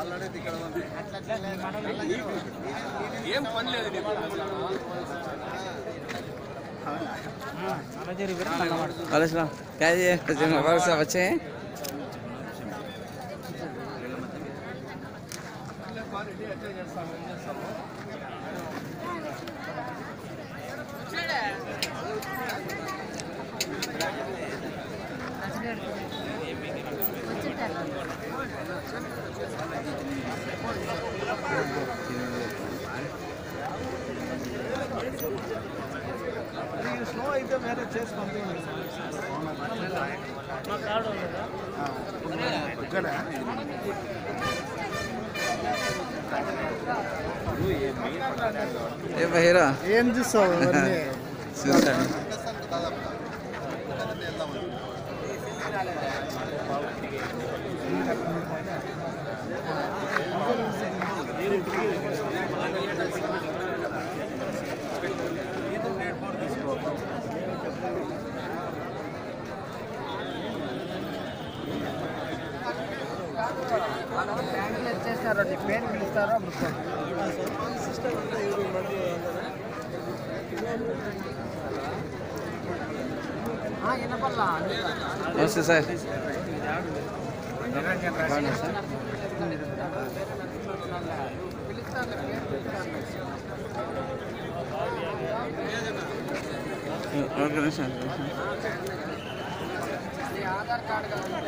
ఏం పని లేదు నీకు वाले सलाम क्या ये हमारे सब अच्छे हैं స్లో అయితే వేరే చేసి ये बहेरा ఏం చూస్తావు అవన్నీ చూస్తాను చేస్తారో నీ పేరు పిలుస్తారో అప్పుడు వినపల్లా నమస్తే సార్ బాగున్నా sir okay sir Aadhaar card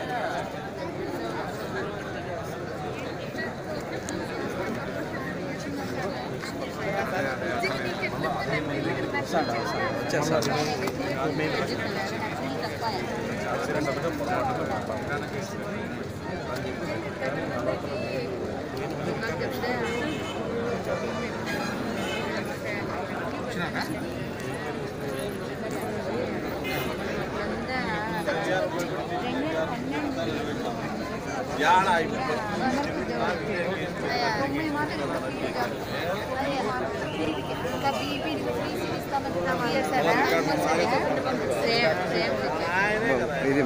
వచ్చా సార్ ఇది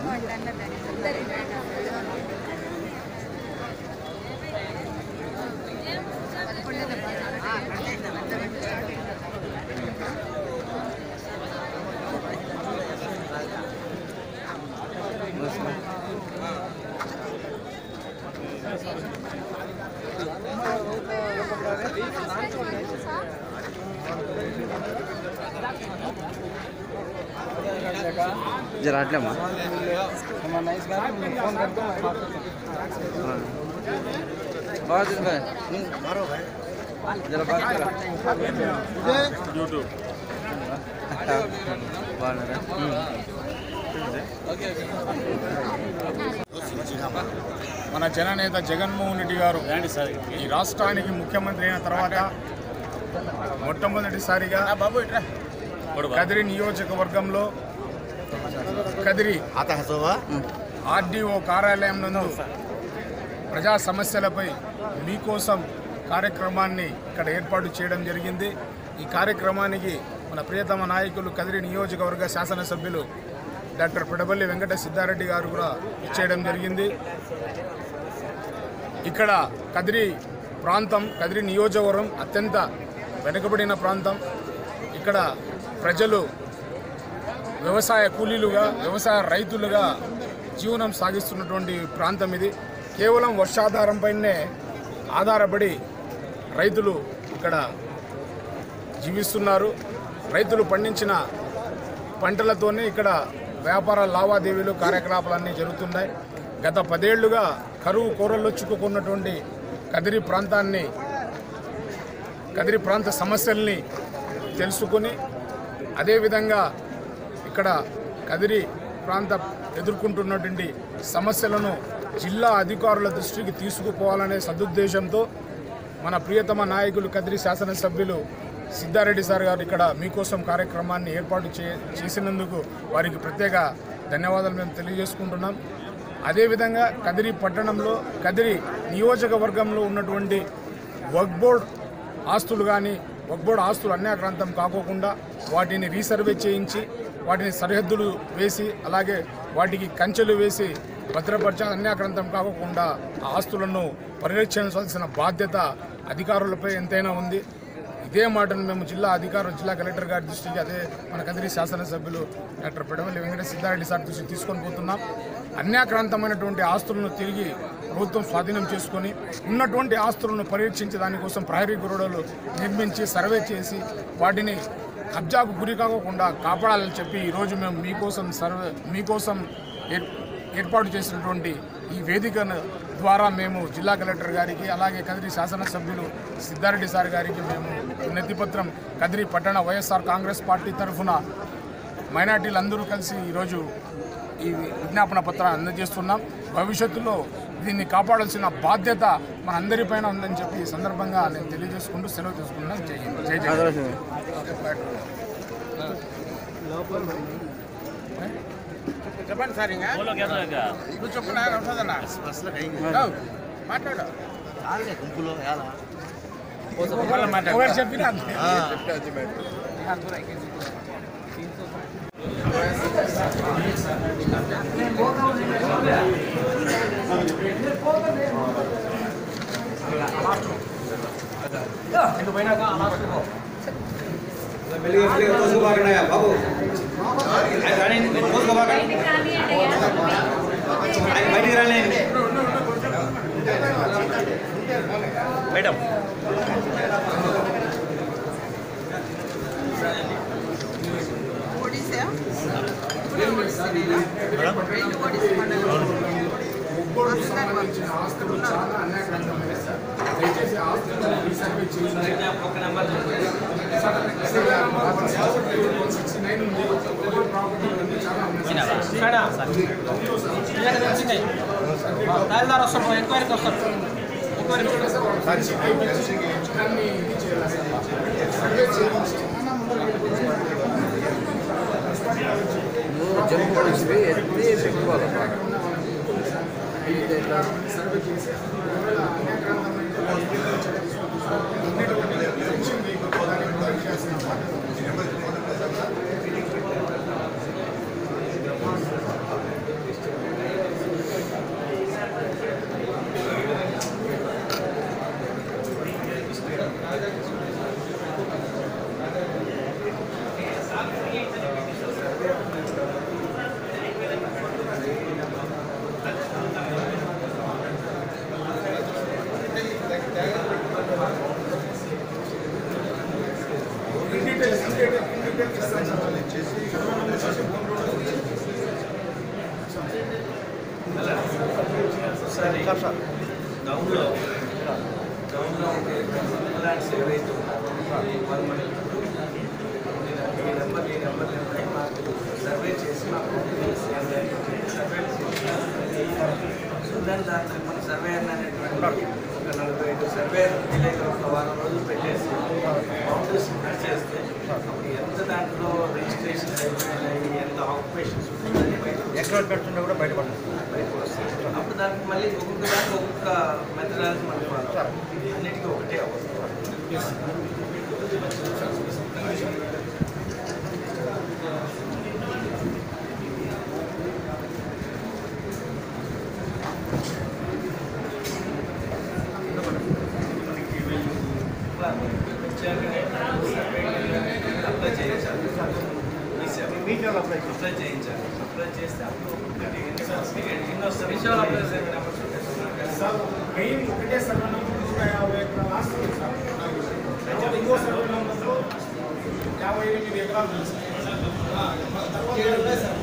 जरा हटले अम्मा నైస్ గా ఫోన్ करके मैं बात बहुत दिन भाई जरा बात करा బాగున్నారా మన జననేత జగన్మోహన్ రెడ్డి గారు ఈ రాష్ట్రానికి ముఖ్యమంత్రి అయిన తర్వాత మొట్టమొదటిసారిగా కదిరి నియోజకవర్గంలో కదిరి ఆర్డీఓ కార్యాలయం నందు ప్రజా సమస్యలపై మీకోసం కార్యక్రమాన్ని ఇక్కడ ఏర్పాటు చేయడం జరిగింది ఈ కార్యక్రమానికి మన ప్రియతమ నాయకులు కదిరి నియోజకవర్గ శాసనసభ్యులు డాక్టర్ పిడబల్లి వెంకట సిద్ధారెడ్డి గారు కూడా ఇచ్చేయడం జరిగింది ఇక్కడ కదిరి ప్రాంతం కదిరి నియోజకవర్గం అత్యంత వెనుకబడిన ప్రాంతం ఇక్కడ ప్రజలు వ్యవసాయ కూలీలుగా వ్యవసాయ రైతులుగా జీవనం సాగిస్తున్నటువంటి ప్రాంతం ఇది కేవలం వర్షాధారంపైనే ఆధారపడి రైతులు ఇక్కడ జీవిస్తున్నారు రైతులు పండించిన పంటలతోనే ఇక్కడ వ్యాపార లావాదేవీలు కార్యకలాపాలన్నీ జరుగుతున్నాయి గత పదేళ్లుగా కరువు కోరల్లో చిక్కుకున్నటువంటి కదిరి ప్రాంతాన్ని కదిరి ప్రాంత సమస్యల్ని తెలుసుకొని అదేవిధంగా ఇక్కడ కదిరి ప్రాంత ఎదుర్కొంటున్నటువంటి సమస్యలను జిల్లా అధికారుల దృష్టికి తీసుకుపోవాలనే సదుద్దేశంతో మన ప్రియతమ నాయకులు కదిరి శాసనసభ్యులు సిద్ధారెడ్డి సార్ గారు ఇక్కడ మీకోసం కార్యక్రమాన్ని ఏర్పాటు చే చేసినందుకు వారికి ప్రత్యేక ధన్యవాదాలు మేము తెలియజేసుకుంటున్నాం అదేవిధంగా కదిరి పట్టణంలో కదిరి నియోజకవర్గంలో ఉన్నటువంటి వర్క్ బోర్డ్ ఆస్తులు కానీ వర్క్ బోర్డ్ ఆస్తులు అన్యాక్రాంతం కాకోకుండా వాటిని రీసర్వే చేయించి వాటిని సరిహద్దులు వేసి అలాగే వాటికి కంచెలు వేసి భద్రపరచ అన్యాక్రాంతం కాకుండా ఆ ఆస్తులను పరిరక్షించాల్సిన బాధ్యత అధికారులపై ఎంతైనా ఉంది ఇదే మాటను మేము జిల్లా అధికారులు జిల్లా కలెక్టర్ గారి దృష్టికి అదే మన కదిరి శాసనసభ్యులు డాక్టర్ పెడవల్లి వెంకట సిద్ధారెడ్డి సార్ దృష్టికి తీసుకొని పోతున్నాం అన్యాక్రాంతమైనటువంటి ఆస్తులను తిరిగి ప్రభుత్వం స్వాధీనం చేసుకొని ఉన్నటువంటి ఆస్తులను పరీక్షించే దానికోసం ప్రహరీ గృహాలు నిర్మించి సర్వే చేసి వాటిని కబ్జాకు గురి కాకుండా కాపాడాలని చెప్పి ఈరోజు మేము మీకోసం సర్వే మీకోసం ఏర్- ఏర్పాటు చేసినటువంటి ఈ వేదికను ద్వారా మేము జిల్లా కలెక్టర్ గారికి అలాగే కదిరి శాసనసభ్యులు సిద్ధారెడ్డి సార్ గారికి మేము వినతిపత్రం కదిరి పట్టణ వైఎస్ఆర్ కాంగ్రెస్ పార్టీ తరఫున మైనార్టీలందరూ కలిసి ఈరోజు ఈ విజ్ఞాపన పత్రాన్ని అందజేస్తున్నాం భవిష్యత్తులో దీన్ని కాపాడాల్సిన బాధ్యత మన అందరిపైన ఉందని చెప్పి ఈ సందర్భంగా నేను తెలియజేసుకుంటూ సెలవు తీసుకున్నాను జై హింద్ జై జగన్ చెప్పండి సార్ ఇంకా నువ్వు చెప్పు నా వస్తుందన్నా మాట్లాడు గుంపులో ఎలా ఎవరు చెప్పినా అంతే. మేడం ఒక్కోటి సంబంధించిన ఆస్తులు చాలా అన్యాక్రాంతమైనవి సార్. దయచేసి ఆస్తులను రీసర్వే చేయండి. సార్, సర్వే నెంబర్ 169 ఉంది. ఒక్కొక్క ప్రాపర్టీ ఉంది. చాలా ఉన్నాయి సార్. తహసీల్దార్ వస్తారు ఎంక్వైరీకి వస్తారు దాన్ని ఇది చేయాలి సార్. సర్వే చేయించి సర్వే చేసి ఒకవేళ అన్యాక్రాంతమైన అన్నిటికీ పెన్షన్ వేయకపోతే దాన్ని ప్రొటెక్ట్ చేయాల్సిన బాధ్యత డౌన్లో డౌన్లో ఉండే ప్లాంట్స్ ఏవైతే ఉన్నాయో వాళ్ళు మనకి ఈ నెంబర్ ఈ నెంబర్ ఉన్నాయి మాకు సర్వే చేసి మాకు సర్వే సో దాని దాంట్లో మన సర్వే అనేటువంటి ఒక నలభై ఐదు సర్వే విలేకరు ఒక వారం రోజులు పెట్టేసి బౌండరీస్ ఫిక్స్ చేస్తే అప్పుడు ఎంత దాంట్లో రిజిస్ట్రేషన్ అయిపోయినాయి ఎంత ఆక్యుపేషన్స్ ఉన్నాయి బయట ఎక్కడ పెడుతున్నా కూడా బయటపడుతుంది బయటకు వస్తుంది అప్పుడు దానికి మళ్ళీ ఒక్కొక్క దానికి ఒక్కొక్క మెథడాలజీ మనకి వాడతాం అన్నిటికీ ఒకటే అవ్వదు అప్లై చేయించాలి మీటింగ్ అప్లై అప్లై చేయించాలి అప్లై చేస్తే అప్పుడు ఒక్కొక్కటి ఎన్ని ఎన్ని వస్తాయి విషయాలు అప్లై చేయాలి సార్ మెయిన్ ఒకటే సర్వే నంబర్ నూట యాభై ఎకరాల ఆస్తి ఉంది సార్ తర్వాత ఇంకో సర్వే నంబర్లో యాభై ఎనిమిది ఎకరాలు ఉంది సార్ తర్వాత